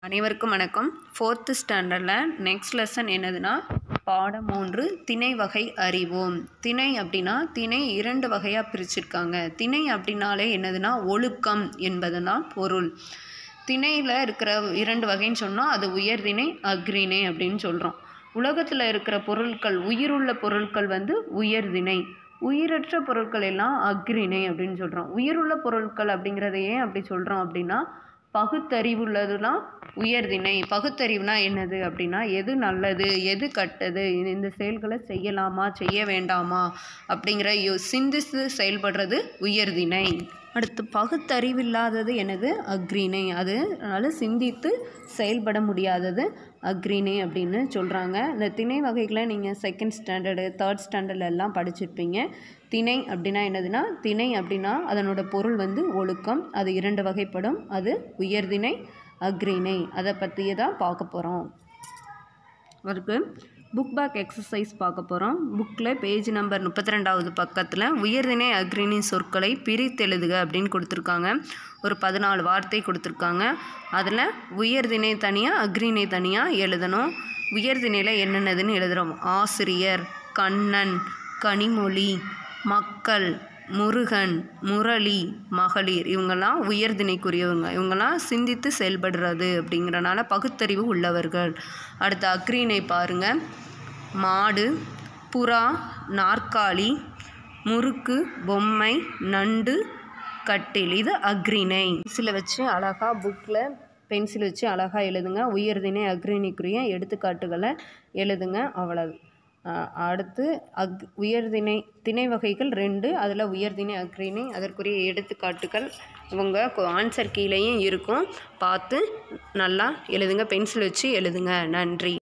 அனைவருக்கும் வணக்கம் ஃபோர்த்து ஸ்டாண்டர்டில் நெக்ஸ்ட் லெசன் என்னதுன்னா பாடம் மூன்று திணை வகை அறிவோம் திணை அப்படின்னா திணை இரண்டு வகையாக பிரிச்சிருக்காங்க திணை அப்படின்னாலே என்னதுன்னா ஒழுக்கம் என்பது தான் பொருள் திணையில் இருக்கிற இரண்டு வகைன்னு சொன்னால் அது உயர்திணை அக்ரிணை அப்படின்னு சொல்கிறோம் உலகத்தில் இருக்கிற பொருட்கள் உயிருள்ள பொருட்கள் வந்து உயர்திணை உயிரற்ற பொருட்கள் எல்லாம் அக்ரிணை அப்படின்னு சொல்கிறோம் உயிருள்ள பொருட்கள் அப்படிங்கிறத ஏன் அப்படி சொல்கிறோம் அப்படின்னா பகுத்தறிவுள்ளதுலாம் உயர்திணை பகுத்தறிவுனா என்னது அப்படின்னா எது நல்லது எது கெட்டது இது- இந்த செயல்களை செய்யலாமா செய்ய வேண்டாமா அப்படிங்கிற யோ சிந்தித்து செயல்படுறது உயர்திணை அடுத்து பகுத்தறிவில்லாதது என்னது அக்ரிணை அது அதனால் சிந்தித்து செயல்பட முடியாதது அக்ரிணை அப்படின்னு சொல்கிறாங்க இந்த திணை வகைகளை நீங்கள் செகண்ட் ஸ்டாண்டர்டு தேர்ட் ஸ்டாண்டர்ட்ல எல்லாம் படிச்சிருப்பீங்க திணை அப்படின்னா என்னதுன்னா திணை அப்படின்னா அதனோட பொருள் வந்து ஒழுக்கம் அது இரண்டு வகைப்படும் அது உயர்திணை அக்ரிணை அதை பற்றியே தான் பார்க்க போகிறோம் அதுக்கு புக் பேக் எக்ஸசைஸ் பார்க்க போகிறோம் புக்கில் பேஜ் நம்பர் முப்பத்தி ரெண்டாவது பக்கத்தில் உயர்திணை அக்ரிணி சொற்களை பிரித்தெழுதுக அப்படின்னு கொடுத்துருக்காங்க ஒரு பதினாலு வார்த்தை கொடுத்துருக்காங்க அதில் உயர்திணை தனியாக அக்ரிணை தனியாக எழுதணும் உயர்திணையில் என்னென்னதுன்னு எழுதுகிறோம் ஆசிரியர் கண்ணன் கனிமொழி மக்கள் முருகன் முரளி மகளிர் இவங்கெல்லாம் உயர்திணைக்குரியவங்க இவங்கெல்லாம் சிந்தித்து செயல்படுறது அப்படிங்கிறனால பகுத்தறிவு உள்ளவர்கள் அடுத்து அக்ரீனை பாருங்க மாடு புறா நாற்காலி முறுக்கு பொம்மை நண்டு கட்டில் இது அக்ரிணை சில வச்சு அழகாக புக்கில் பென்சில் வச்சு அழகாக எழுதுங்க உயர்திணை அக்ரிணிக்குரிய எடுத்துக்காட்டுகளை எழுதுங்க அவ்வளவு அஹ் அடுத்து அக் உயர்திணை திணை வகைகள் ரெண்டு அதில் உயர்திணை அக்ரிணை அதற்குரிய எடுத்துக்காட்டுகள் இவங்க ஆன்சர் கீழேயும் இருக்கும் பார்த்து நல்லா எழுதுங்க பென்சில் வச்சு எழுதுங்க நன்றி